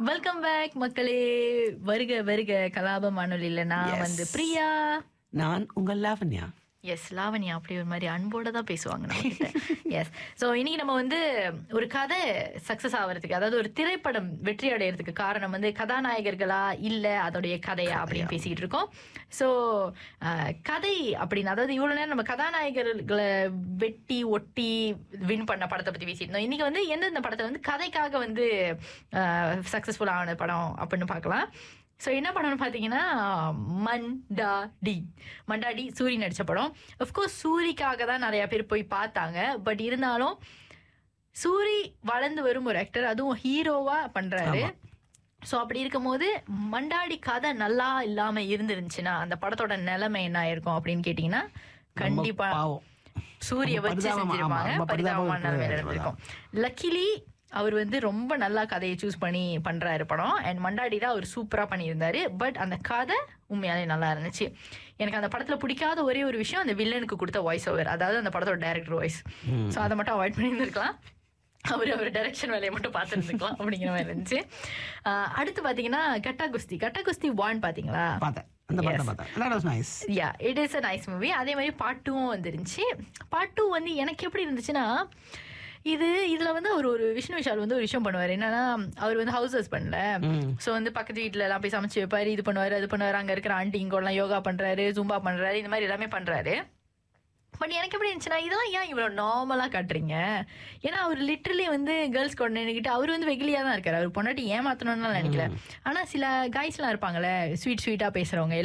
Welcome back மக்களே வருக வருக கலாப வானொலியில நான் Yes. வந்து பிரியா நான் உங்கள் லாவண்யா எஸ் லாவண்யா அப்படி ஒரு மாதிரி அன்போட தான் பேசுவாங்க நம்ம எஸ் ஸோ இன்னைக்கு நம்ம வந்து ஒரு கதை சக்சஸ் ஆகிறதுக்கு அதாவது ஒரு திரைப்படம் வெற்றி அடையிறதுக்கு காரணம் வந்து கதாநாயகர்களா இல்ல அதோடைய கதையா அப்படின்னு பேசிட்டு இருக்கோம் ஸோ கதை அப்படின்னு அதாவது இவ்வளவு நேரம் நம்ம கதாநாயகர்களை வெட்டி ஒட்டி வின் பண்ண படத்தை பத்தி பேசியிருந்தோம் இன்னைக்கு வந்து எந்தெந்த படத்தை வந்து கதைக்காக வந்து சக்சஸ்ஃபுல் ஆன படம் அப்படின்னு பார்க்கலாம் ஸோ என்ன படம்னு பார்த்தீங்கன்னா மண்டாடி மண்டாடி சூரி நடித்த படம் அஃப்கோர்ஸ் சூரிக்காக தான் நிறைய பேர் போய் பார்த்தாங்க பட் இருந்தாலும் சூரி வளர்ந்து வரும் ஒரு ஆக்டர் அதுவும் ஹீரோவா பண்றாரு ஸோ அப்படி இருக்கும்போது மண்டாடி கதை நல்லா இல்லாம இருந்துருந்துச்சுன்னா அந்த படத்தோட நிலைமை என்ன ஆயிருக்கும் அப்படின்னு கேட்டிங்கன்னா கண்டிப்பா பாவம் சூரிய ரொம்ப வச்சு பரிதாபமா- ஆமா, செஞ்சிருப்பாங்க ரொம்ப பரிதாபமான பரிதாபமா நிலைமையில இருக்கிற இருந்திருக்கும் லக்கிலி அவர் வந்து ரொம்ப நல்லா கதையை சூஸ் பண்ணி பண்றாரு படம் அண்ட் மண்டாடி தான் அவர் சூப்பரா பண்ணியிருந்தாரு பட் அந்த கதை உண்மையாலே நல்லா இருந்துச்சு எனக்கு அந்த படத்துல பிடிக்காத ஒரே ஒரு விஷயம் அந்த வில்லனுக்கு கொடுத்த வாய்ஸ் ஓவர் அதாவது அந்த படத்தோட டைரக்டர் வாய்ஸ் ஸோ அதை மட்டும் அவாய்ட் பண்ணியிருந்திருக்கலாம் அவர் அவர் டைரக்ஷன் வேலையை மட்டும் பார்த்துருந்துக்கலாம் அப்படிங்கிற மாதிரி இருந்துச்சு ஆஹ் அடுத்து பாத்தீங்கன்னா கட்டா குஸ்தி கட்டா குஸ்தி ஒன் பாத்தீங்களா பார்த்தேன் அந்த படத்தை பார்த்தேன் that was nice yeah it is a nice movie அதே மாதிரி பார்ட் டூவும் வந்துருந்துச்சு பார்ட் டூ வந்து எனக்கு எப்படி இருந்துச்சுன்னா இது இதுல வந்து அவர் ஒரு விஷ்ணு விஷால் வந்து ஒரு விஷயம் பண்ணுவார் என்னன்னா அவர் வந்து ஹவுஸ் ஹஸ்பண்ட்ல ஸோ வந்து பக்கத்து வீட்ல எல்லாம் போய் சமைச்சு வைப்பாரு இது பண்ணுவாரு அது பண்ணுவாரு அங்க இருக்கிற ஆண்டி இங்கோலாம் யோகா பண்றாரு ஜும்பா பண்றாரு இந்த மாதிரி எல்லாமே பண்றாரு பட் எனக்கு எப்படி இருந்துச்சுன்னா இதெல்லாம் ஏன் இவ்வளோ நார்மலாக காட்டுறீங்க ஏன்னா அவர் லிட்டரலி வந்து கேர்ள்ஸ் கூட நின்றுக்கிட்டு அவர் வந்து வெகுலியாக தான் இருக்காரு அவர் பொண்டாட்டி ஏமாத்தணும்னு நினைக்கல ஆனால் சில காய்ஸ்லாம் இருப்பாங்கல்ல ஸ்வீட் ஸ்வீட்டாக பேசுகிறவங்க